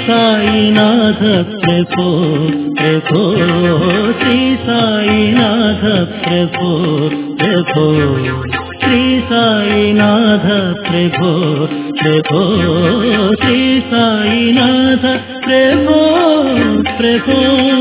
సాయినాథ ప్రభో ప్రభో శ్రీ సాయినాథ ప్రభో ప్రభో శ్రీ సాయినాథ ప్రభో ప్రభో శ్రీ సాయినాథ ప్రభో ప్రభో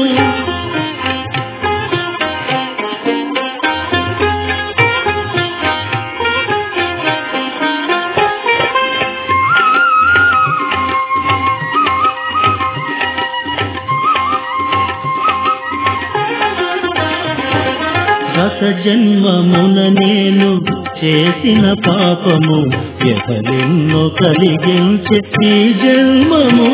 గత జన్మమున నేను చేసిన పాపము ఎవరెన్నో కలిగించే ఈ జన్మము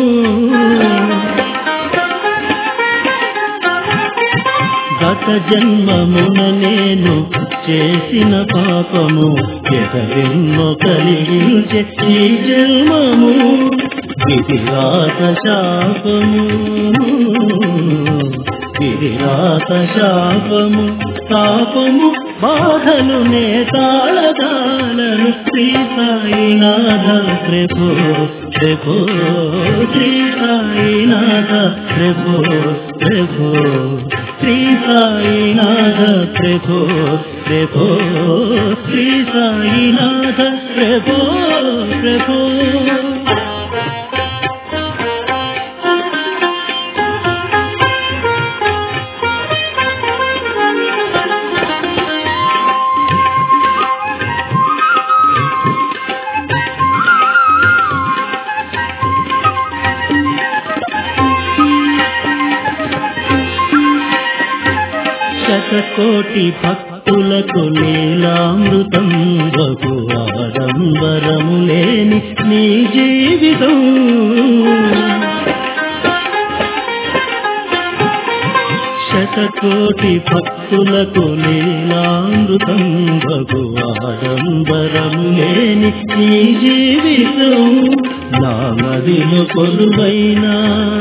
గత జన్మమున నేను చేసిన పాపము ఎవరెన్నో కలిగించే ఈ జన్మము ఇది రాత శాపము ఇది రాత శాపము పాపము బాధలు నే తాళదాలను శ్రీ సాయినాథ ప్రభో ప్రభో శ్రీ సాయినాథ ప్రభో ప్రభో శ్రీ సాయినాథ ప్రభో ప్రభో శ్రీ సాయినాథ ప్రభో ప్రభో శతకోటి భక్తులకు లీలామృతం రఘు ఆడంబరము లేని నీ జీవితం శతకోటి భక్తులకు లీలామృతం రఘు ఆడంబరము లేని నీ జీవితం నా మదిలో కొలువైనా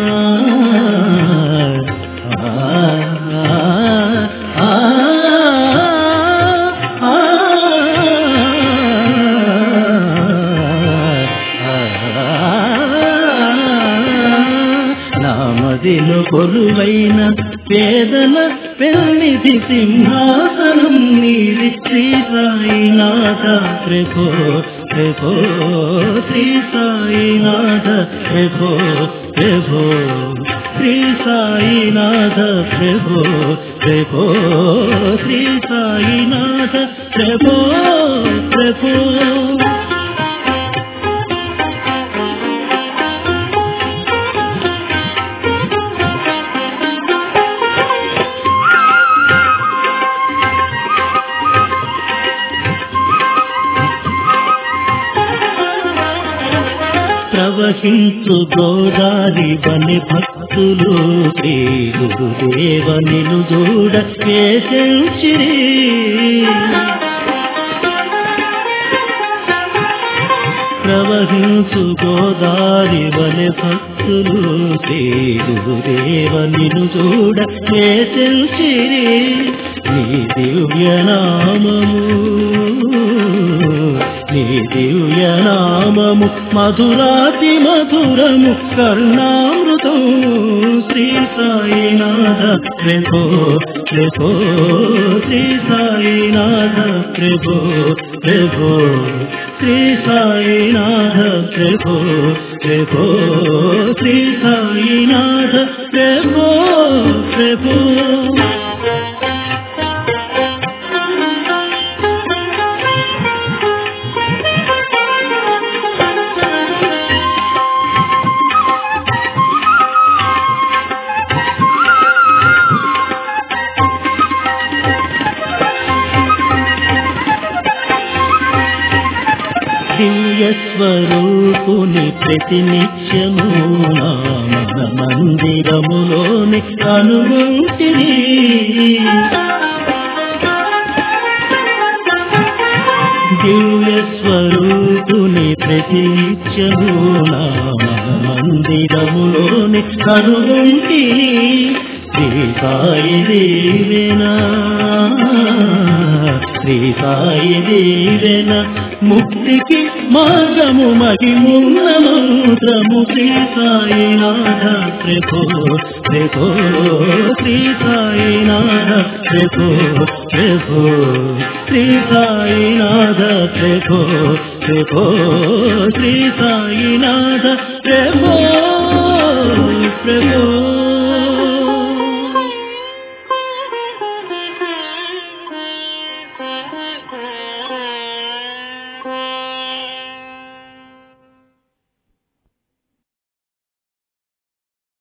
నామదిలో కొలువైన పేదల పెళ్లిది సింహాసనం నీది శ్రీ సాయినాథ ప్రభో ప్రభో శ్రీ సాయినాథ ప్రభో ప్రభో శ్రీ సాయినాథ ప్రభో ప్రభో శ్రీ సాయినాథ ప్రభో ప్రభో ప్రవహించు గోదారి వని భక్తులు శ్రీ గురుదేవనిను చూడ కేశిరి ప్రవహించు గోదారి వని భక్తులు శ్రీ గురుదేవనిను చూడ కేశిరి నీ దివ్యనామము నీ దివ్యనామము మధురాతి మధురము కర్ణామృతం శ్రీ సాయినాథ ప్రభో ప్రభో శ్రీ సాయినాథ ప్రభో ప్రభో శ్రీ సాయినాథ ప్రభో ప్రభో శ్రీ సాయినాథ ప్రభో ప్రభో దివ్యస్వరూపుని ప్రతినిత్యము నా మన మందిరములోని కనుగొంటిని దివ్యస్వరూపుని ప్రతినిత్యము నా మన మందిరములోని కనుగొంటిని శ్రీ సాయి దేవేనా శ్రీ సాయి దీవెన ముక్తికి మార్గము మహిమున్న మంత్రము శ్రీ సాయినాథ ప్రభో ప్రభో శ్రీ సాయినాథ ప్రభో ప్రభో శ్రీ సాయినాథ ప్రభో ప్రభో శ్రీ సాయినాథ ప్రభో ప్రభో